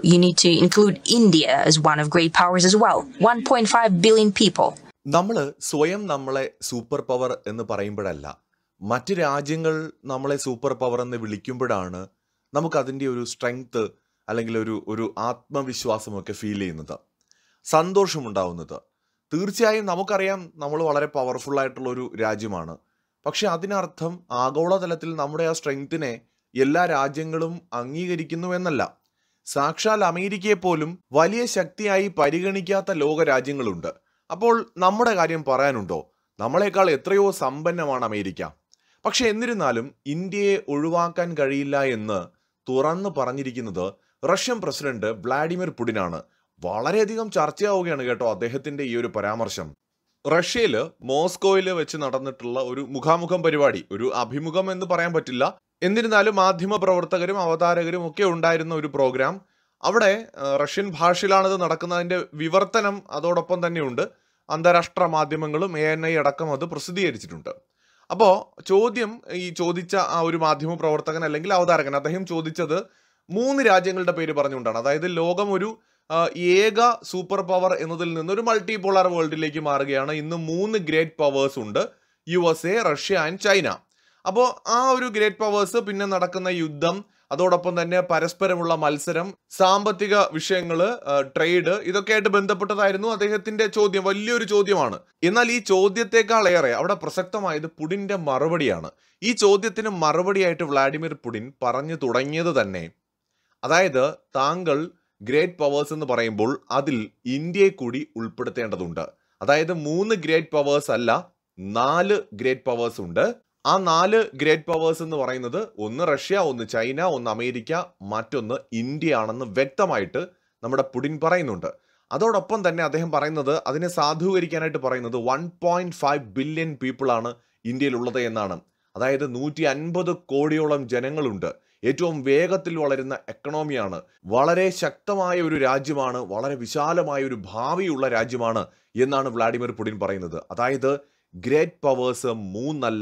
you need to include India as one of great powers as well. 1.5 billion people. നമ്മൾ സ്വയം നമ്മളെ super power എന്ന് പറയുമ്പോഴല്ല മറ്റ് രാജ്യങ്ങൾ നമ്മളെ സൂപ്പർ പവർ എന്ന് വിളിക്കുമ്പോഴാണ് നമുക്കതിൻ്റെ ഒരു സ്ട്രെങ്ത് അല്ലെങ്കിൽ ഒരു ഒരു ആത്മവിശ്വാസമൊക്കെ ഫീൽ ചെയ്യുന്നത് സന്തോഷമുണ്ടാവുന്നത് തീർച്ചയായും നമുക്കറിയാം നമ്മൾ വളരെ പവർഫുൾ ആയിട്ടുള്ള ഒരു രാജ്യമാണ് പക്ഷെ അതിനർത്ഥം ആഗോളതലത്തിൽ നമ്മുടെ ആ സ്ട്രെങ്തിനെ എല്ലാ രാജ്യങ്ങളും അംഗീകരിക്കുന്നു എന്നല്ല സാക്ഷാൽ അമേരിക്കയെ പോലും വലിയ ശക്തിയായി പരിഗണിക്കാത്ത ലോക രാജ്യങ്ങളുണ്ട് അപ്പോൾ നമ്മുടെ കാര്യം പറയാനുണ്ടോ നമ്മളെക്കാൾ എത്രയോ സമ്പന്നമാണ് അമേരിക്ക പക്ഷെ എന്നിരുന്നാലും ഇന്ത്യയെ ഒഴിവാക്കാൻ കഴിയില്ല എന്ന് തുറന്നു പറഞ്ഞിരിക്കുന്നത് റഷ്യൻ പ്രസിഡന്റ് വ്ളാഡിമിർ പുടിനാണ് വളരെയധികം ചർച്ചയാവുകയാണ് കേട്ടോ അദ്ദേഹത്തിന്റെ ഈ ഒരു പരാമർശം റഷ്യയില് മോസ്കോയിൽ വെച്ച് നടന്നിട്ടുള്ള ഒരു മുഖാമുഖം പരിപാടി ഒരു അഭിമുഖം എന്ന് പറയാൻ പറ്റില്ല എന്നിരുന്നാലും മാധ്യമ പ്രവർത്തകരും അവതാരകരും ഒക്കെ ഉണ്ടായിരുന്ന ഒരു പ്രോഗ്രാം അവിടെ ആ, റഷ്യൻ ഭാഷയിലാണിത് നടക്കുന്നതിന്റെ വിവർത്തനം അതോടൊപ്പം തന്നെയുണ്ട് അന്താരാഷ്ട്ര മാധ്യമങ്ങളും എ എൻ ഐ അടക്കം അത് പ്രസിദ്ധീകരിച്ചിട്ടുണ്ട് അപ്പോൾ ചോദ്യം ഈ ചോദിച്ച ആ ഒരു മാധ്യമ പ്രവർത്തകൻ അല്ലെങ്കിൽ അവതാരകൻ അദ്ദേഹം ചോദിച്ചത് മൂന്ന് രാജ്യങ്ങളുടെ പേര് പറഞ്ഞുകൊണ്ടാണ് അതായത് ലോകം ഒരു ആ, ഏക സൂപ്പർ പവർ എന്നതിൽ നിന്ന് ഒരു മൾട്ടി പോളാർ വേൾഡിലേക്ക് മാറുകയാണ് ഇന്ന് മൂന്ന് ഗ്രേറ്റ് പവേഴ്സ് ഉണ്ട് U S A Russia and China അപ്പോൾ ആ ഒരു ഗ്രേറ്റ് പവേഴ്സ് പിന്നെ നടക്കുന്ന യുദ്ധം അതോടൊപ്പം തന്നെ പരസ്പരമുള്ള മത്സരം സാമ്പത്തിക വിഷയങ്ങൾ ട്രേഡ് ഇതൊക്കെ ആയിട്ട് ബന്ധപ്പെട്ടതായിരുന്നു അദ്ദേഹത്തിന്റെ ചോദ്യം വലിയൊരു ചോദ്യമാണ് എന്നാൽ ഈ ചോദ്യത്തെക്കാൾ ഏറെ അവിടെ പ്രസക്തമായത് പുടിന്റെ മറുപടിയാണ് ഈ ചോദ്യത്തിന് മറുപടിയായിട്ട് വ്ളാഡിമിർ പുടിൻ പറഞ്ഞു തുടങ്ങിയത് തന്നെ അതായത് താങ്കൾ ഗ്രേറ്റ് പവേഴ്സ് എന്ന് പറയുമ്പോൾ അതിൽ ഇന്ത്യയെ കൂടി ഉൾപ്പെടുത്തേണ്ടതുണ്ട് അതായത് മൂന്ന് ഗ്രേറ്റ് പവേഴ്സ് അല്ല നാല് ഗ്രേറ്റ് പവേഴ്സ് ഉണ്ട് ആ നാല് ഗ്രേറ്റ് പവേഴ്സ് എന്ന് പറയുന്നത് ഒന്ന് റഷ്യ ഒന്ന് ചൈന ഒന്ന് അമേരിക്ക മറ്റൊന്ന് ഇന്ത്യ ആണെന്ന് വ്യക്തമായിട്ട് നമ്മുടെ പുടിൻ പറയുന്നുണ്ട് അതോടൊപ്പം തന്നെ അദ്ദേഹം പറയുന്നത് അതിനെ സാധൂകരിക്കാനായിട്ട് പറയുന്നത് one point five billion people ആണ് ഇന്ത്യയിലുള്ളത് എന്നാണ് അതായത് നൂറ്റി അൻപത് കോടിയോളം ജനങ്ങളുണ്ട് ഏറ്റവും വേഗത്തിൽ വളരുന്ന എക്കണോമിയാണ് വളരെ ശക്തമായ ഒരു രാജ്യമാണ് വളരെ വിശാലമായ ഒരു ഭാവിയുള്ള രാജ്യമാണ് എന്നാണ് വ്ളാഡിമിർ പുടിൻ പറയുന്നത് അതായത് ഗ്രേറ്റ് പവേഴ്സ് മൂന്നല്ല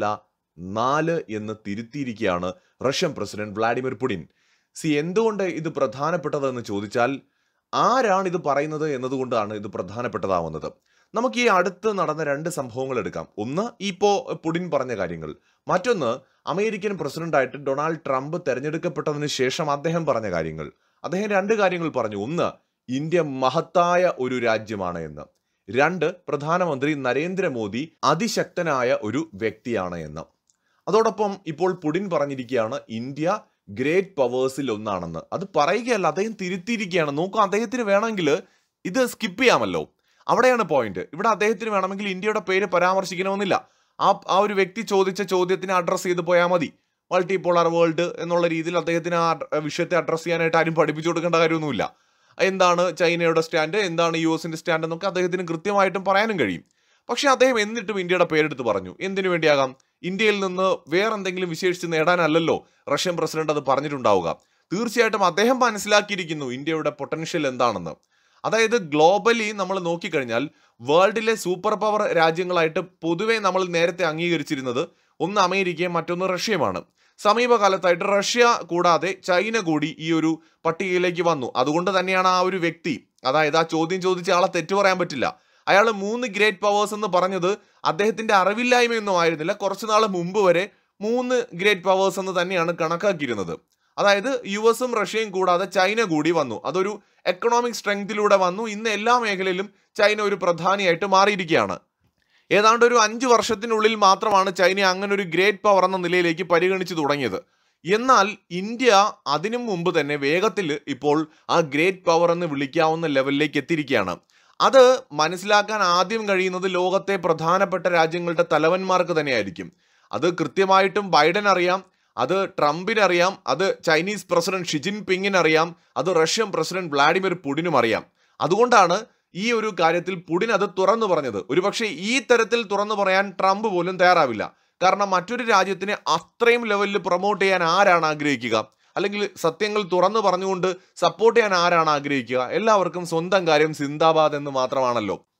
നാല് എന്ന് തിരുത്തിയിരിക്കുകയാണ് റഷ്യൻ പ്രസിഡന്റ് വ്ളാഡിമിർ പുടിൻ സി എന്തുകൊണ്ട് ഇത് പ്രധാനപ്പെട്ടതെന്ന് ചോദിച്ചാൽ ആരാണ് ഇത് പറയുന്നത് എന്നതുകൊണ്ടാണ് ഇത് പ്രധാനപ്പെട്ടതാവുന്നത് നമുക്ക് ഈ അടുത്ത് നടന്ന രണ്ട് സംഭവങ്ങൾ എടുക്കാം ഒന്ന് ഇപ്പോ പുടിൻ പറഞ്ഞ കാര്യങ്ങൾ മറ്റൊന്ന് അമേരിക്കൻ പ്രസിഡന്റായിട്ട് ഡൊണാൾഡ് ട്രംപ് തെരഞ്ഞെടുക്കപ്പെട്ടതിന് ശേഷം അദ്ദേഹം പറഞ്ഞ കാര്യങ്ങൾ അദ്ദേഹം രണ്ട് കാര്യങ്ങൾ പറഞ്ഞു ഒന്ന് ഇന്ത്യ മഹത്തായ ഒരു രാജ്യമാണ് എന്ന് രണ്ട് പ്രധാനമന്ത്രി നരേന്ദ്രമോദി അതിശക്തനായ ഒരു വ്യക്തിയാണ് എന്ന് അതോടൊപ്പം ഇപ്പോൾ പുടിൻ പറഞ്ഞിരിക്കുകയാണ് ഇന്ത്യ ഗ്രേറ്റ് പവേഴ്സിൽ ഒന്നാണെന്ന് അത് പറയുകയല്ല അദ്ദേഹം തിരുത്തിയിരിക്കുകയാണ് നോക്കൂ അദ്ദേഹത്തിന് വേണമെങ്കിൽ ഇത് സ്കിപ്പ് ചെയ്യാമല്ലോ അവിടെയാണ് പോയിന്റ് ഇവിടെ അദ്ദേഹത്തിന് വേണമെങ്കിൽ ഇന്ത്യയുടെ പേര് പരാമർശിക്കണമെന്നില്ല ആ ആ ഒരു വ്യക്തി ചോദിച്ച ചോദ്യത്തിനെ അഡ്രസ്സ് ചെയ്ത് പോയാൽ മതി മൾട്ടി പോളാർ വേൾഡ് എന്നുള്ള രീതിയിൽ അദ്ദേഹത്തിന് ആ അഡ്- വിഷയത്തെ അഡ്രസ്സ് ചെയ്യാനായിട്ട് ആരും പഠിപ്പിച്ചു കൊടുക്കേണ്ട കാര്യമൊന്നുമില്ല എന്താണ് ചൈനയുടെ സ്റ്റാൻഡ് എന്താണ് യു എസിന്റെ സ്റ്റാൻഡ് എന്നൊക്കെ അദ്ദേഹത്തിന് കൃത്യമായിട്ടും പറയാനും കഴിയും പക്ഷെ അദ്ദേഹം എന്നിട്ടും ഇന്ത്യയുടെ പേരെടുത്ത് പറഞ്ഞു എന്തിനു വേണ്ടിയാകാം ഇന്ത്യയിൽ നിന്ന് വേറെന്തെങ്കിലും വിശേഷിച്ച് നേടാനല്ലല്ലോ റഷ്യൻ പ്രസിഡന്റ് അത് പറഞ്ഞിട്ടുണ്ടാവുക തീർച്ചയായിട്ടും അദ്ദേഹം മനസ്സിലാക്കിയിരിക്കുന്നു ഇന്ത്യയുടെ പൊട്ടൻഷ്യൽ എന്താണെന്ന് അതായത് ഗ്ലോബലി നമ്മൾ നോക്കിക്കഴിഞ്ഞാൽ വേൾഡിലെ സൂപ്പർ പവർ രാജ്യങ്ങളായിട്ട് പൊതുവെ നമ്മൾ നേരത്തെ അംഗീകരിച്ചിരുന്നത് ഒന്ന് അമേരിക്കയും മറ്റൊന്ന് റഷ്യയുമാണ് സമീപകാലത്തായിട്ട് റഷ്യ കൂടാതെ ചൈന കൂടി ഈ ഒരു പട്ടികയിലേക്ക് വന്നു അതുകൊണ്ട് തന്നെയാണ് ആ ഒരു വ്യക്തി അതായത് ആ ചോദ്യം ചോദിച്ച ആളെ തെറ്റു പറയാൻ പറ്റില്ല അയാൾ മൂന്ന് ഗ്രേറ്റ് പവേഴ്സ് എന്ന് പറഞ്ഞത് അദ്ദേഹത്തിന്റെ അറിവില്ലായ്മയൊന്നും ആയിരുന്നില്ല കുറച്ചു നാൾ മുമ്പ് വരെ മൂന്ന് ഗ്രേറ്റ് പവേഴ്സ് എന്ന് തന്നെയാണ് കണക്കാക്കിയിരുന്നത് അതായത് യു എസും റഷ്യയും കൂടാതെ ചൈന കൂടി വന്നു അതൊരു എക്കണോമിക് സ്ട്രെങ്തിലൂടെ വന്നു ഇന്ന് എല്ലാ മേഖലയിലും ചൈന ഒരു പ്രധാനിയായിട്ട് മാറിയിരിക്കുകയാണ് ഏതാണ്ട് ഒരു അഞ്ച് വർഷത്തിനുള്ളിൽ മാത്രമാണ് ചൈന അങ്ങനെ ഒരു ഗ്രേറ്റ് പവർ എന്ന നിലയിലേക്ക് പരിഗണിച്ചു തുടങ്ങിയത് എന്നാൽ ഇന്ത്യ അതിനു മുമ്പ് തന്നെ വേഗത്തിൽ ഇപ്പോൾ ആ ഗ്രേറ്റ് പവർ എന്ന് വിളിക്കാവുന്ന ലെവലിലേക്ക് എത്തിയിരിക്കുകയാണ് അത് മനസ്സിലാക്കാൻ ആദ്യം കഴിയുന്നത് ലോകത്തെ പ്രധാനപ്പെട്ട രാജ്യങ്ങളുടെ തലവന്മാർക്ക് തന്നെയായിരിക്കും അത് കൃത്യമായിട്ടും ബൈഡൻ അറിയാം അത് ട്രംപിന് അറിയാം അത് ചൈനീസ് പ്രസിഡന്റ് ഷിജിൻ പിങ്ങിന് അറിയാം അത് റഷ്യൻ പ്രസിഡന്റ് വ്ളാഡിമിർ പുടിനും അറിയാം അതുകൊണ്ടാണ് ഈ ഒരു കാര്യത്തിൽ പുടിൻ അത് തുറന്നു പറഞ്ഞത് ഒരുപക്ഷെ ഈ തരത്തിൽ തുറന്നു പറയാൻ ട്രംപ് പോലും തയ്യാറാവില്ല കാരണം മറ്റൊരു രാജ്യത്തിനെ അത്രയും ലെവലിൽ പ്രൊമോട്ട് ചെയ്യാൻ ആരാണ് ആഗ്രഹിക്കുക അല്ലെങ്കിൽ സത്യങ്ങൾ തുറന്നു പറഞ്ഞുകൊണ്ട് സപ്പോർട്ട് ചെയ്യാൻ ആരാണ് ആഗ്രഹിക്കുക എല്ലാവർക്കും സ്വന്തം കാര്യം സിന്ദാബാദ് എന്ന് മാത്രമാണല്ലോ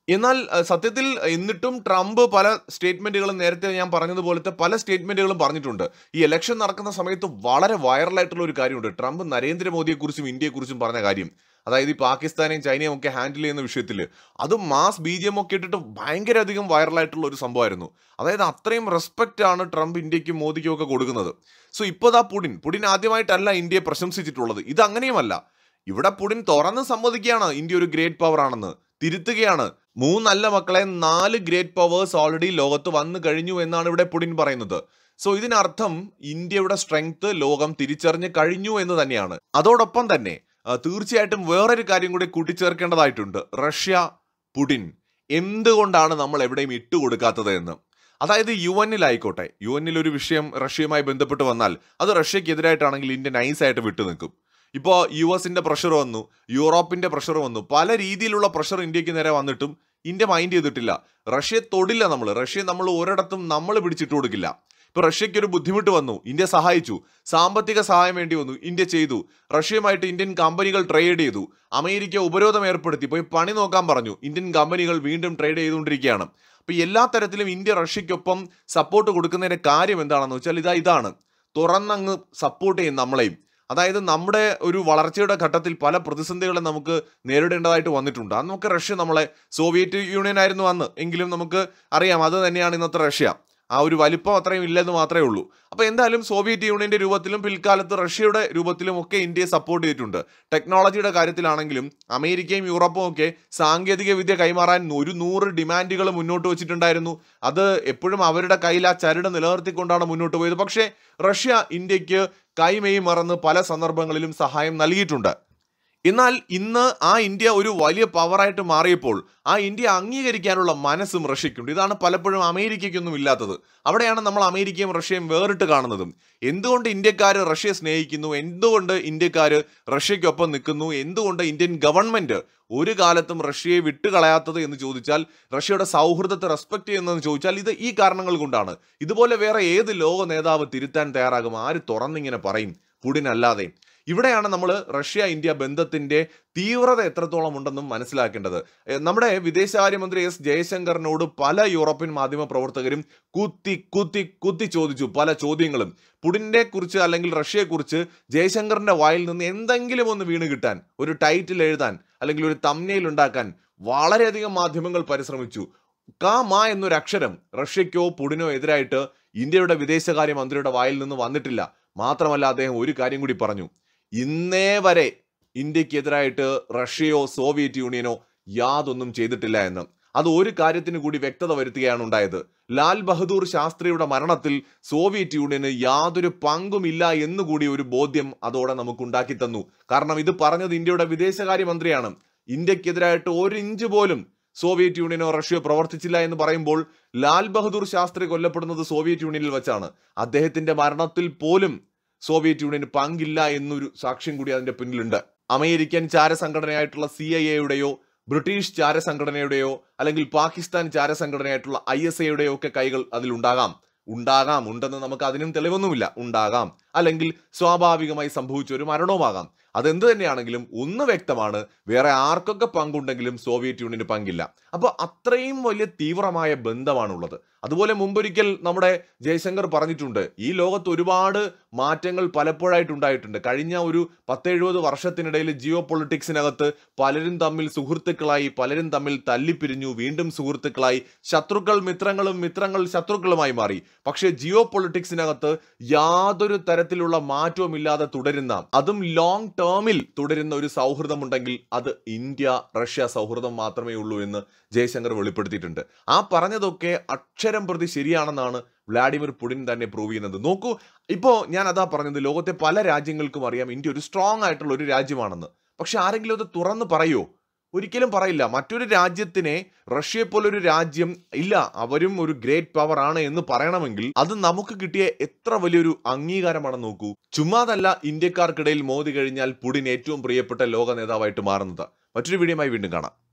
എന്നാൽ അഹ്, സത്യത്തിൽ എന്നിട്ടും ട്രംപ് പല സ്റ്റേറ്റ്മെന്റുകളും നേരത്തെ ഞാൻ പറഞ്ഞതുപോലത്തെ പല സ്റ്റേറ്റ്മെന്റുകളും പറഞ്ഞിട്ടുണ്ട് ഈ ഇലക്ഷൻ നടക്കുന്ന സമയത്ത് വളരെ വൈറലായിട്ടുള്ള ഒരു കാര്യമുണ്ട് ട്രംപ് നരേന്ദ്രമോദിയെക്കുറിച്ചും ഇന്ത്യയെക്കുറിച്ചും പറഞ്ഞ കാര്യം അതായത് ഈ പാകിസ്ഥാനെയും ചൈനയും ഒക്കെ ഹാൻഡിൽ ചെയ്യുന്ന വിഷയത്തിൽ അത് മാസ് ബി ജി എം ഒക്കെ ഇട്ടിട്ട് ഭയങ്കര അധികം വൈറലായിട്ടുള്ള ഒരു സംഭവമായിരുന്നു അതായത് അത്രയും റെസ്പെക്റ്റ് ആണ് ട്രംപ് ഇന്ത്യക്കും മോദിക്കും ഒക്കെ കൊടുക്കുന്നത് സോ ഇപ്പോൾ ദാ പുടിൻ പുടിൻ ആദ്യമായിട്ടല്ല ഇന്ത്യയെ പ്രശംസിച്ചിട്ടുള്ളത് ഇത് അങ്ങനെയുമല്ല ഇവിടെ പുടിൻ തുറന്ന് സമ്മതിക്കുകയാണ് ഇന്ത്യ ഒരു ഗ്രേറ്റ് പവർ ആണെന്ന് തിരുത്തുകയാണ് മൂന്നല്ല മക്കളെ നാല് ഗ്രേറ്റ് പവേഴ്സ് ഓൾറെഡി ലോകത്ത് വന്നു കഴിഞ്ഞു എന്നാണ് ഇവിടെ പുടിൻ പറയുന്നത് സോ ഇതിനർത്ഥം ഇന്ത്യയുടെ സ്ട്രെങ്ത് ലോകം തിരിച്ചറിഞ്ഞ് കഴിഞ്ഞു എന്ന് തന്നെയാണ് അതോടൊപ്പം തന്നെ ആ, തീർച്ചയായിട്ടും വേറൊരു കാര്യം കൂടി കൂട്ടിച്ചേർക്കേണ്ടതായിട്ടുണ്ട് റഷ്യ പുടിൻ എന്തുകൊണ്ടാണ് നമ്മൾ എവിടെയും ഇട്ടുകൊടുക്കാത്തത് എന്ന് അതായത് യു എന്നിലായിക്കോട്ടെ യു എന്നിൽ ഒരു വിഷയം റഷ്യയുമായി ബന്ധപ്പെട്ട് വന്നാൽ അത് റഷ്യക്കെതിരായിട്ടാണെങ്കിൽ ഇന്ത്യ നൈസായിട്ട് വിട്ടു നിൽക്കും ഇപ്പോൾ യു എസിന്റെ പ്രഷർ വന്നു യൂറോപ്പിന്റെ പ്രഷർ വന്നു പല രീതിയിലുള്ള പ്രഷർ ഇന്ത്യക്ക് നേരെ വന്നിട്ടും ഇന്ത്യ മൈൻഡ് ചെയ്തിട്ടില്ല റഷ്യയെ തൊടില്ല നമ്മൾ റഷ്യയെ നമ്മൾ ഒരിടത്തും നമ്മൾ പിടിച്ചിട്ട് കൊടുക്കില്ല ഇപ്പൊ റഷ്യയ്ക്ക് ഒരു ബുദ്ധിമുട്ട് വന്നു ഇന്ത്യ സഹായിച്ചു സാമ്പത്തിക സഹായം വേണ്ടി വന്നു ഇന്ത്യ ചെയ്തു റഷ്യയുമായിട്ട് ഇന്ത്യൻ കമ്പനികൾ ട്രേഡ് ചെയ്തു അമേരിക്ക ഉപരോധം ഏർപ്പെടുത്തി പോയി പണി നോക്കാൻ പറഞ്ഞു ഇന്ത്യൻ കമ്പനികൾ വീണ്ടും ട്രേഡ് ചെയ്തുകൊണ്ടിരിക്കുകയാണ് അപ്പൊ എല്ലാ തരത്തിലും ഇന്ത്യ റഷ്യക്കൊപ്പം സപ്പോർട്ട് കൊടുക്കുന്നതിന്റെ കാര്യം എന്താണെന്ന് വെച്ചാൽ ഇതാ ഇതാണ് തുറന്നങ്ങ് സപ്പോർട്ട് ചെയ്യും നമ്മളെയും അതായത് നമ്മുടെ ഒരു വളർച്ചയുടെ ഘട്ടത്തിൽ പല പ്രതിസന്ധികളെ നമുക്ക് നേരിടേണ്ടതായിട്ട് വന്നിട്ടുണ്ട് അന്നൊക്കെ റഷ്യ നമ്മളെ സോവിയറ്റ് യൂണിയൻ ആയിരുന്നു അന്ന് എങ്കിലും നമുക്ക് അറിയാം അത് തന്നെയാണ് ഇന്നത്തെ റഷ്യ ആ ഒരു വലിപ്പം അത്രയും ഇല്ലെന്ന് മാത്രമേ ഉള്ളൂ അപ്പോൾ എന്തായാലും സോവിയറ്റ് യൂണിയന്റെ രൂപത്തിലും പിൽക്കാലത്ത് റഷ്യയുടെ രൂപത്തിലും ഒക്കെ ഇന്ത്യയെ സപ്പോർട്ട് ചെയ്തിട്ടുണ്ട് ടെക്നോളജിയുടെ കാര്യത്തിലാണെങ്കിലും അമേരിക്കയും യൂറോപ്പും ഒക്കെ സാങ്കേതിക വിദ്യ കൈമാറാൻ ഒരു നൂറ് ഡിമാൻഡുകൾ മുന്നോട്ട് വെച്ചിട്ടുണ്ടായിരുന്നു അത് എപ്പോഴും അവരുടെ കയ്യിൽ ആ ചരട് നിലനിർത്തിക്കൊണ്ടാണ് മുന്നോട്ട് പോയത് പക്ഷേ റഷ്യ ഇന്ത്യക്ക് കൈമെയ് മറന്ന് പല സന്ദർഭങ്ങളിലും സഹായം നൽകിയിട്ടുണ്ട് എന്നാൽ ഇന്ന് ആ ഇന്ത്യ ഒരു വലിയ പവറായിട്ട് മാറിയപ്പോൾ ആ ഇന്ത്യ അംഗീകരിക്കാനുള്ള മനസ്സും റഷ്യക്കുണ്ട് ഇതാണ് പലപ്പോഴും അമേരിക്കയ്ക്കൊന്നും ഇല്ലാത്തത് അവിടെയാണ് നമ്മൾ അമേരിക്കയും റഷ്യയും വേറിട്ട് കാണുന്നതും എന്തുകൊണ്ട് ഇന്ത്യക്കാർ റഷ്യയെ സ്നേഹിക്കുന്നു എന്തുകൊണ്ട് ഇന്ത്യക്കാർ റഷ്യയ്ക്കൊപ്പം നിൽക്കുന്നു എന്തുകൊണ്ട് ഇന്ത്യൻ ഗവൺമെന്റ് ഒരു കാലത്തും റഷ്യയെ വിട്ടുകളയാത്തത് എന്ന് ചോദിച്ചാൽ റഷ്യയുടെ സൗഹൃദത്തെ റെസ്പെക്ട് ചെയ്യുന്നതെന്ന് ചോദിച്ചാൽ ഇത് ഈ കാരണങ്ങൾ കൊണ്ടാണ് ഇതുപോലെ വേറെ ഏത് ലോക നേതാവ് തിരുത്താൻ തയ്യാറാകും ആര് തുറന്നിങ്ങനെ പറയും പുടിൻ അല്ലാതെ ഇവിടെയാണ് നമ്മൾ റഷ്യ ഇന്ത്യ ബന്ധത്തിന്റെ തീവ്രത എത്രത്തോളം ഉണ്ടെന്നും മനസ്സിലാക്കേണ്ടത് എ, നമ്മുടെ വിദേശകാര്യമന്ത്രി എസ് ജയശങ്കറിനോട് പല യൂറോപ്യൻ മാധ്യമ പ്രവർത്തകരും കുത്തി കുത്തി കുത്തി ചോദിച്ചു പല ചോദ്യങ്ങളും പുടിനെ കുറിച്ച് അല്ലെങ്കിൽ റഷ്യയെക്കുറിച്ച് ജയശങ്കറിന്റെ വായിൽ നിന്ന് എന്തെങ്കിലും ഒന്ന് വീണ് കിട്ടാൻ ഒരു ടൈറ്റിൽ എഴുതാൻ അല്ലെങ്കിൽ ഒരു തമ്നയിൽ ഉണ്ടാക്കാൻ വളരെയധികം മാധ്യമങ്ങൾ പരിശ്രമിച്ചു കാ മാ എന്നൊരു അക്ഷരം റഷ്യക്കോ പുടിനോ എതിരായിട്ട് ഇന്ത്യയുടെ വിദേശകാര്യ മന്ത്രിയുടെ വായിൽ നിന്ന് വന്നിട്ടില്ല മാത്രമല്ല അദ്ദേഹം ഒരു കാര്യം കൂടി പറഞ്ഞു ഇന്നേ വരെ ഇന്ത്യക്കെതിരായിട്ട് റഷ്യയോ സോവിയറ്റ് യൂണിയനോ യാതൊന്നും ചെയ്തിട്ടില്ല എന്ന് അത് ഒരു കാര്യത്തിന് കൂടി വ്യക്തത വരുത്തുകയാണ് ഉണ്ടായത് ലാൽ ബഹദൂർ ശാസ്ത്രിയുടെ മരണത്തിൽ സോവിയറ്റ് യൂണിയന് യാതൊരു പങ്കുമില്ല എന്നുകൂടി ഒരു ബോധ്യം അതോടെ നമുക്ക് ഉണ്ടാക്കി തന്നു കാരണം ഇത് പറഞ്ഞത് ഇന്ത്യയുടെ വിദേശകാര്യമന്ത്രിയാണ് ഇന്ത്യക്കെതിരായിട്ട് ഒരു ഇഞ്ച് പോലും സോവിയറ്റ് യൂണിയനോ റഷ്യയോ പ്രവർത്തിച്ചില്ല എന്ന് പറയുമ്പോൾ ലാൽ ബഹദൂർ ശാസ്ത്രി കൊല്ലപ്പെടുന്നത് സോവിയറ്റ് യൂണിയനിൽ വെച്ചാണ് അദ്ദേഹത്തിന്റെ മരണത്തിൽ പോലും സോവിയറ്റ് യൂണിയന് പങ്കില്ല എന്നൊരു സാക്ഷ്യം കൂടി അതിന്റെ പിന്നിലുണ്ട് അമേരിക്കൻ ചാരസംഘടനയായിട്ടുള്ള സി ഐ എയുടെയോ ബ്രിട്ടീഷ് ചാരസംഘടനയുടെയോ അല്ലെങ്കിൽ പാകിസ്ഥാൻ ചാരസംഘടനയായിട്ടുള്ള ഐ എസ് എയുടെയോ ഒക്കെ കൈകൾ അതിലുണ്ടാകാം ഉണ്ടാകാം ഉണ്ടെന്ന് നമുക്ക് അതിനും തെളിവൊന്നുമില്ല ഉണ്ടാകാം അല്ലെങ്കിൽ സ്വാഭാവികമായി സംഭവിച്ച ഒരു മരണവുമാകാം അതെന്ത് തന്നെയാണെങ്കിലും ഒന്ന് വ്യക്തമാണ് വേറെ ആർക്കൊക്കെ പങ്കുണ്ടെങ്കിലും സോവിയറ്റ് യൂണിയന് പങ്കില്ല അപ്പോൾ അത്രയും വലിയ തീവ്രമായ ബന്ധമാണുള്ളത് അതുപോലെ മുമ്പൊരിക്കൽ നമ്മുടെ ജയശങ്കർ പറഞ്ഞിട്ടുണ്ട് ഈ ലോകത്ത് ഒരുപാട് മാറ്റങ്ങൾ പലപ്പോഴായിട്ടുണ്ടായിട്ടുണ്ട് കഴിഞ്ഞ ഒരു പത്തെഴുപത് വർഷത്തിനിടയിൽ ജിയോ പൊളിറ്റിക്സിനകത്ത് പലരും തമ്മിൽ സുഹൃത്തുക്കളായി പലരും തമ്മിൽ തല്ലിപ്പിരിഞ്ഞു വീണ്ടും സുഹൃത്തുക്കളായി ശത്രുക്കൾ മിത്രങ്ങളും മിത്രങ്ങൾ ശത്രുക്കളുമായി മാറി പക്ഷേ ജിയോ പൊളിറ്റിക്സിനകത്ത് യാതൊരു തരത്തിലുള്ള മാറ്റവും ഇല്ലാതെ തുടരുന്ന അതും ലോങ് ടേമിൽ തുടരുന്ന ഒരു സൗഹൃദമുണ്ടെങ്കിൽ അത് ഇന്ത്യ റഷ്യ സൗഹൃദം മാത്രമേ ഉള്ളൂ എന്ന് ജയശങ്കർ വെളിപ്പെടുത്തിയിട്ടുണ്ട് ആ പറഞ്ഞതൊക്കെ അക്ഷരം പ്രതി ശരിയാണെന്നാണ് വ്ളാഡിമിർ പുടിൻ തന്നെ പ്രൂവ് ചെയ്യുന്നത് നോക്കൂ ഇപ്പോൾ ഞാൻ അതാ പറഞ്ഞത് ലോകത്തെ പല രാജ്യങ്ങൾക്കും അറിയാം ഇന്ത്യ ഒരു സ്ട്രോങ് ആയിട്ടുള്ള ഒരു രാജ്യമാണെന്ന് പക്ഷെ ആരെങ്കിലും അത് തുറന്ന് പറയോ ഒരിക്കലും പറയില്ല മറ്റൊരു രാജ്യത്തിനെ റഷ്യയെ പോലൊരു രാജ്യം ഇല്ല അവരും ഒരു ഗ്രേറ്റ് പവർ ആണ് എന്ന് പറയണമെങ്കിൽ അത് നമുക്ക് കിട്ടിയ എത്ര വലിയൊരു അംഗീകാരമാണെന്ന് നോക്കൂ ചുമ്മാതല്ല ഇന്ത്യക്കാർക്കിടയിൽ മോദി കഴിഞ്ഞാൽ പുടിൻ ഏറ്റവും പ്രിയപ്പെട്ട ലോക നേതാവായിട്ട് മാറുന്നത് മറ്റൊരു വീഡിയോയുമായി വീണ്ടും കാണാം